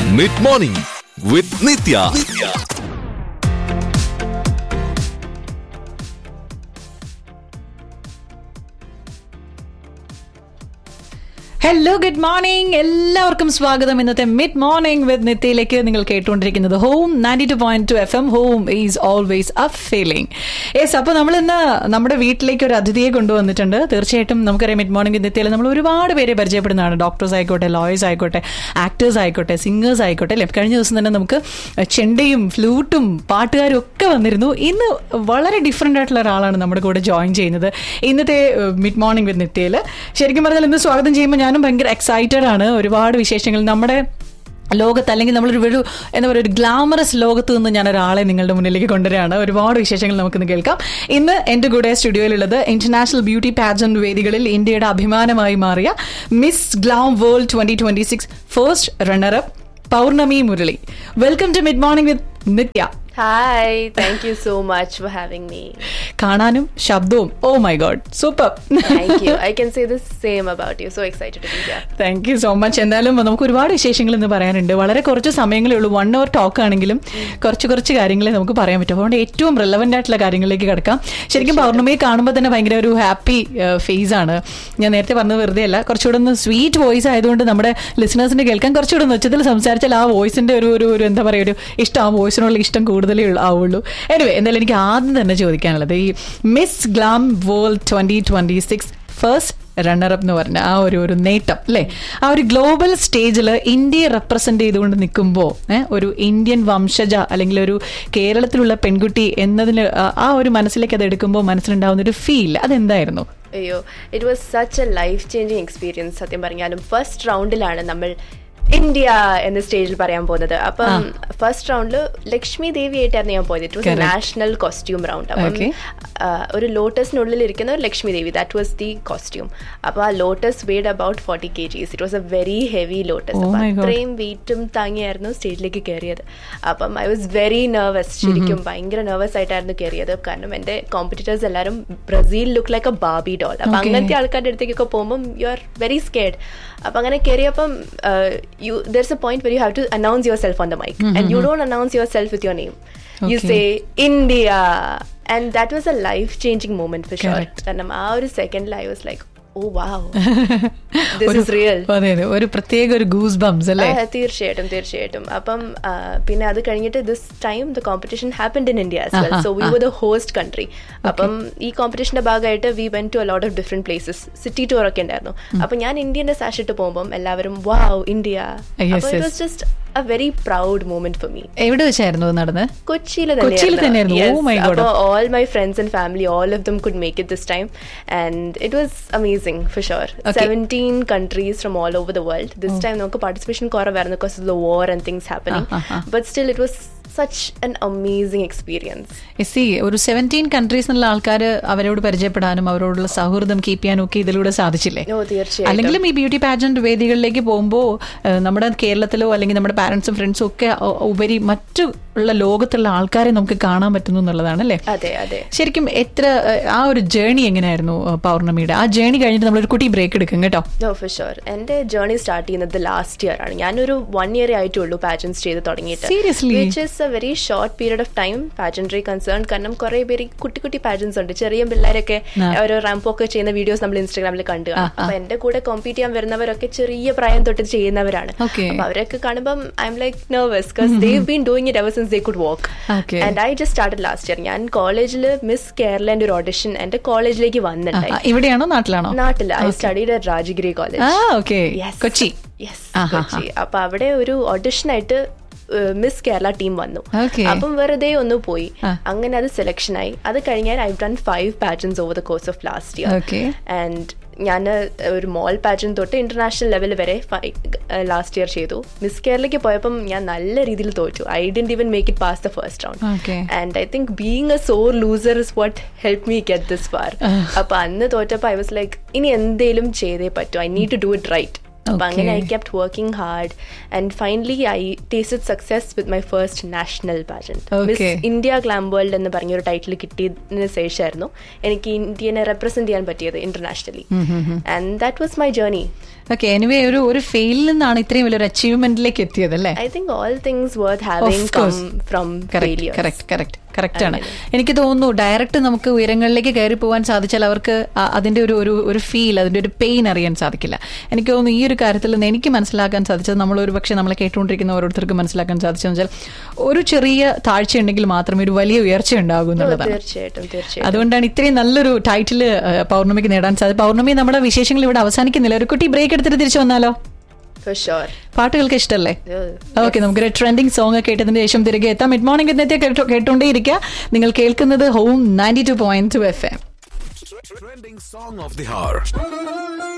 Mid morning with Nithya hello good morning എല്ലാവർക്കും സ്വാഗതം ഇന്നത്തെ മിഡ് മോർണിംഗ് വിത്ത് നിത്യയിലേക്ക് നിങ്ങൾ കേട്ടുകൊണ്ടിരിക്കുന്നത് home ninety two point two F M home is always a feeling yes അപ്പോൾ നമ്മൾ ഇന്ന് നമ്മുടെ വീട്ടിലേക്ക് ഒരു അതിഥിയെ കൊണ്ടുവന്നിട്ടുണ്ട് തീർച്ചയായിട്ടും നമുക്കറിയാം മിഡ് മോർണിംഗ് വിത്ത് നിത്യയിൽ നമ്മൾ ഒരുപാട് പേരെ പരിചയപ്പെടുന്നതാണ് ഡോക്ടേഴ്സ് ആയിക്കോട്ടെ ലോയേഴ്സ് ആയിക്കോട്ടെ ആക്ടേഴ്സ് ആയിക്കോട്ടെ സിംഗേഴ്സ് ആയിക്കോട്ടെ അല്ലേ കഴിഞ്ഞ ദിവസം തന്നെ നമുക്ക് ചെണ്ടയും ഫ്ലൂട്ടും പാട്ടുകാരും ഒക്കെ വന്നിരുന്നു ഇന്ന് വളരെ ഡിഫറെൻ്റ് ആയിട്ടുള്ള ഒരാളാണ് നമ്മുടെ കൂടെ ജോയിൻ ചെയ്യുന്നത് ഇന്നത്തെ മിഡ് മോർണിംഗ് വിത്ത് നിത്യയിൽ ശരിക്കും പറഞ്ഞാൽ ഇന്ന് സ്വാഗതം ചെയ്യുമ്പോൾ ഞാനും ഭയങ്കര എക്സൈറ്റഡ് ആണ് ഒരുപാട് വിശേഷങ്ങൾ നമ്മുടെ ലോകത്ത് അല്ലെങ്കിൽ നമ്മളൊരു ഒരു എന്താ പറയുക ഒരു ഗ്ലാമറസ് ലോകത്ത് നിന്ന് ഞാൻ ഒരാളെ നിങ്ങളുടെ മുന്നിലേക്ക് കൊണ്ടുവരികയാണ് ഒരുപാട് വിശേഷങ്ങൾ നമുക്കിന്ന് കേൾക്കാം ഇന്ന് എൻ്റെ കൂടെ സ്റ്റുഡിയോയിലുള്ളത് ഇന്റർനാഷണൽ ബ്യൂട്ടി പാജന്റ് വേദികളിൽ ഇന്ത്യയുടെ അഭിമാനമായി മാറിയ Miss Glam World twenty twenty six first runner up Pournami Murali welcome to mid morning with Nithya Hi, thank you so much for having me. കാണാനും ശബ്ദവും oh my God super Thank you. I can say the same about you. So excited to be here. Thank you so much എന്തായാലും നമുക്ക് ഒരുപാട് വിശേഷങ്ങൾ ഇന്ന് പറയാനുണ്ട് വളരെ കുറച്ച് സമയങ്ങളേ ഉള്ളൂ വൺ അവർ ടോക്ക് ആണെങ്കിലും കുറച്ച് കുറച്ച് കാര്യങ്ങളെ നമുക്ക് പറയാൻ പറ്റും അതുകൊണ്ട് ഏറ്റവും റെലവെന്റ് ആയിട്ടുള്ള കാര്യങ്ങളിലേക്ക് കിടക്കാം ശരിക്കും പൗർണമിയെ കാണുമ്പോൾ തന്നെ ഭയങ്കര ഒരു ഹാപ്പി ഫേസ് ആണ് ഞാൻ നേരത്തെ പറഞ്ഞത് വെറുതെ അല്ല കുറച്ചുകൂടെ ഒന്ന് സ്വീറ്റ് വോയിസ് ആയതുകൊണ്ട് നമ്മുടെ ലിസണേഴ്സിന് കേൾക്കാൻ കുറച്ചുകൂടെ ഒന്ന് ഉച്ചത്തിൽ സംസാരിച്ചാൽ ആ വോയിസിന്റെ ഒരു ഒരു ഒരു എന്താ പറയുക ഒരു ഇഷ്ടം ആ വോയിസിനുള്ള ഇഷ്ടം കൂടുതലേ ഉള്ളൂ- ആവുള്ളൂ എനിവേ എന്തായാലും എനിക്ക് ആദ്യം തന്നെ ചോദിക്കാനുള്ളത് ഈ Miss Glam World twenty twenty six first runner up എന്ന് പറഞ്ഞ ആ ഒരു ഒരു നേട്ടം അല്ലേ ആ ഒരു ഗ്ലോബൽ സ്റ്റേജിൽ ഇന്ത്യയെ റെപ്രസെന്റ് ചെയ്തുകൊണ്ട് നിൽക്കുമ്പോൾ ഒരു ഇന്ത്യൻ വംശജ അല്ലെങ്കിൽ ഒരു കേരളത്തിലുള്ള പെൺകുട്ടി എന്നതിന് ആ- ആ ഒരു മനസ്സിലേക്ക് അത് എടുക്കുമ്പോൾ മനസ്സിലുണ്ടാവുന്ന ഒരു ഫീൽ അതെന്തായിരുന്നു അയ്യോ it was such a life changing experience സത്യം പറഞ്ഞാലും ഫസ്റ്റ് റൗണ്ടിലാണ് നമ്മൾ ഇന്ത്യ എന്ന സ്റ്റേജിൽ പറയാൻ പോകുന്നത് അപ്പം ഫസ്റ്റ് റൗണ്ടിൽ ലക്ഷ്മി ദേവി ആയിട്ടായിരുന്നു ഞാൻ പോയത് it was Correct. National costume round അപ്പം Okay. ആ, ഒരു ലോട്ടസിനുള്ളിൽ ഇരിക്കുന്ന ഒരു Lakshmi Devi that was the costume അപ്പോൾ ആ lotus weighed about forty K Gs it was a very heavy lotus Oh അപ്പം my God. അത്രയും വെയിറ്റും താങ്ങിയായിരുന്നു സ്റ്റേജിലേക്ക് കയറിയത് അപ്പം ഐ വാസ് വെരി നെർവസ് ശരിക്കും ഭയങ്കര നെർവസ് ആയിട്ടായിരുന്നു കയറിയത് കാരണം എൻ്റെ കോമ്പറ്റീറ്റേഴ്സ് എല്ലാവരും ബ്രസീൽ ലുക്ക് ലൈക്ക് എ ബാബി ഡോൾ അപ്പം Okay. അങ്ങനത്തെ ആൾക്കാരുടെ അടുത്തേക്കൊക്കെ പോകുമ്പം യു ആർ വെരി സ്കേഡ് അപ്പം അങ്ങനെ കയറിയപ്പം you there's a point where you have to announce yourself on the mic and you don't announce yourself with your name you Okay. Say India and that was a life changing moment for sure Correct. കാരണം ആ ഒരു സെക്കൻഡിൽ I was like oh wow this ഒരു- is real അതെ അതെ ഒരു പ്രത്യേക ഒരു ഗൂസ് ബംസ് അല്ലേ ആ, തീർച്ചയായിട്ടും തീർച്ചയായിട്ടും അപ്പം ആ, പിന്നെ അത് കഴിഞ്ഞിട്ട് this time the competition happened in India as well so we were the host country അപ്പം ഈ കോമ്പറ്റീഷന്റെ ഭാഗമായിട്ട് we went to a lot of different places city tour ഒക്കെ ഉണ്ടായിരുന്നു അപ്പൊ ഞാൻ ഇന്ത്യന്റെ സാഷ് ഇട്ട് പോകുമ്പോൾ എല്ലാവരും വാവ് ഇന്ത്യ Yes, അപ്പൊ it yes. Was just a very proud moment for me എവിടെ വെച്ചായിരുന്നു അത് നടന്നത് കൊച്ചിയിൽ കൊച്ചിയിൽ തന്നെയായിരുന്നു. Oh my God. All my friends and family all of them could make it this time and it was amazing for sure Okay. Seventeen countries from all over the world this time നമുക്ക് participation കുറവായിരുന്നു because of the war and things happening Ah, ah, ah. But still it was such an amazing experience സി ഒരു seventeen countries എന്നുള്ള ആൾക്കാർ അവരോട് പരിചയപ്പെടാനും അവരോടുള്ള സൗഹൃദം കീപ്പ് ചെയ്യാനും ഒക്കെ ഇതിലൂടെ സാധിച്ചില്ലേ ഓ തീർച്ചയായിട്ടും അല്ലെങ്കിലും ഈ ബ്യൂട്ടി പാജന്റ് വേദികളിലേക്ക് പോകുമ്പോൾ നമ്മുടെ കേരളത്തിലോ അല്ലെങ്കിൽ നമ്മുടെ പാരന്റ്സും ഫ്രണ്ട്സും ഒക്കെ ഒ- ഉപരി മറ്റു ഉള്ള ലോകത്തുള്ള ആൾക്കാരെ നമുക്ക് കാണാൻ പറ്റുന്നു എന്നുള്ളതാണ് അല്ലേ അതെ അതെ ശരിക്കും എത്ര ഏഹ്, ആ ഒരു ജേണി എങ്ങനെയായിരുന്നു ഏഹ്, പൗർണമിയുടെ ആ ജേണി കഴിഞ്ഞിട്ട് നമ്മളൊരു കുട്ടി ബ്രേക്ക് എടുക്കും കേട്ടോ നോ ഫോർ ഷുവർ എൻ്റെ ജേർണി സ്റ്റാർട്ട് ചെയ്യുന്നത് ലാസ്റ്റ് ഇയർ ആണ് ഞാനൊരു വൺ ഇയർ ആയിട്ടുള്ളൂ പാജൻസ് ചെയ്ത് തുടങ്ങിയിട്ട് Seriously? Which is a very short period of time pageantry concern കാരണം കുറെ പേര് ഈ കുട്ടി കുട്ടി പാജൻസ് ഉണ്ട് ചെറിയ പിള്ളേരൊക്കെ ആ. ഓരോ റാമ്പൊക്കെ ചെയ്യുന്ന വീഡിയോസ് നമ്മൾ ഇൻസ്റ്റാഗ്രാമിൽ കണ്ടു ആ, ആ. അപ്പൊ എന്റെ കൂടെ കോമ്പീറ്റ് ചെയ്യാൻ വരുന്നവരൊക്കെ ചെറിയ പ്രായം തൊട്ട് ചെയ്യുന്നവരാണ് Okay. അപ്പൊ അവരൊക്കെ കാണുമ്പോൾ I am like nervous because they've been doing it ever since they could walk Okay. And I just started last year ഞാൻ കോളേജിൽ മിസ് കേരളന്റെ ഒരു ഓഡിഷൻ എന്റെ കോളേജിലേക്ക് ആ, വന്നിട്ടുണ്ടായി ആ, ഇവിടെയാണോ നാട്ടിലാണോ നാട്ടില് I studied at Rajagiri college ആ ഓക്കെ കൊച്ചി യെസ് ആഹാ, കൊച്ചി അപ്പൊ അവിടെ ഒരു ഓഡിഷൻ ആയിട്ട് മിസ് കേരള ടീം വന്നു Okay. അപ്പം വെറുതെ ഒന്ന് പോയി ആ. അങ്ങനെ അത് സെലക്ഷൻ ആയി അത് കഴിഞ്ഞാൽ I done five pageants over the course of last year Okay. And ഞാൻ ഒരു മോൾ പാറ്റേൺ തൊട്ട് ഇന്റർനാഷണൽ ലെവൽ വരെ ലാസ്റ്റ് ഇയർ ചെയ്തു മിസ് കേരളയ്ക്ക് പോയപ്പം ഞാൻ നല്ല രീതിയിൽ തോറ്റു I didn't even make it past the first round Okay. And I think being a sore loser is what help me get this far അപ്പൊ അന്ന് തോറ്റപ്പോൾ ഐ വാസ് ലൈക്ക് ഇനി എന്തേലും ചെയ്തേ പറ്റൂ I need to do it right അപ്പൊ അങ്ങനെ I Okay. Kept working hard and finally I tasted success with my first national pageant Miss Okay. India glam world എന്ന് പറഞ്ഞൊരു ടൈറ്റിൽ കിട്ടിയതിന് ശേഷമായിരുന്നു എനിക്ക് ഇന്ത്യനെ റെപ്രസെന്റ് ചെയ്യാൻ പറ്റിയത് internationally and that was my journey okay anyway ഒരു ഒരു ഫെയിലിൽ നിന്നാണ് ഇത്രയും വലിയൊരു അച്ചീവ്മെന്റിലേക്ക് എത്തിയത് അല്ലേ I think all things worth having Of come course. From correct correct correct correct ആണ് എനിക്ക് തോന്നുന്നു ഡയറക്റ്റ് നമുക്ക് ഉയരങ്ങളിലേക്ക് കയറി പോകാൻ സാധിച്ചാൽ അവർക്ക് ആ- അതിന്റെ ഒരു ഒരു ഒരു ഫീൽ അതിന്റെ ഒരു പെയിൻ അറിയാൻ സാധിക്കില്ല എനിക്ക് തോന്നുന്നു ഈ ഒരു കാര്യത്തിൽ നിന്ന് എനിക്ക് മനസ്സിലാക്കാൻ സാധിച്ചത് നമ്മൾ ഒരു പക്ഷേ നമ്മളെ കേട്ടുകൊണ്ടിരിക്കുന്ന ഓരോരുത്തർക്ക് മനസ്സിലാക്കാൻ സാധിച്ചതെന്ന് വെച്ചാൽ ഒരു ചെറിയ താഴ്ച ഉണ്ടെങ്കിൽ മാത്രമേ ഒരു വലിയ ഉയർച്ച ഉണ്ടാകൂ എന്നുള്ളതാണ് തീർച്ചയായിട്ടും തീർച്ചയായിട്ടും അതുകൊണ്ടാണ് ഇത്രയും നല്ലൊരു ടൈറ്റിൽ പൗർണമിക്ക് നേടാൻ സാധിച്ചത് പൗർണമി നമ്മുടെ വിശേഷങ്ങൾ ഇവിടെ അവസാനിക്കുന്നില്ല ഒരു കുട്ടി ബ്രേക്ക് എടുത്തിട്ട് തിരിച്ചു വന്നാലോ ഫോർ ഷുവർ പാട്ടുകൾക്ക് ഇഷ്ടമല്ലേ ഓക്കെ നമുക്കൊരു ട്രെൻഡിങ് സോങ് കേട്ടതിന് ശേഷം തിരികെ എത്താം മിഡ് മോർണിംഗ് ഇന്നത്തെ കേട്ടോണ്ടേയിരിക്കുക നിങ്ങൾ കേൾക്കുന്നത് home ninety two point two F M Trending song of the hour.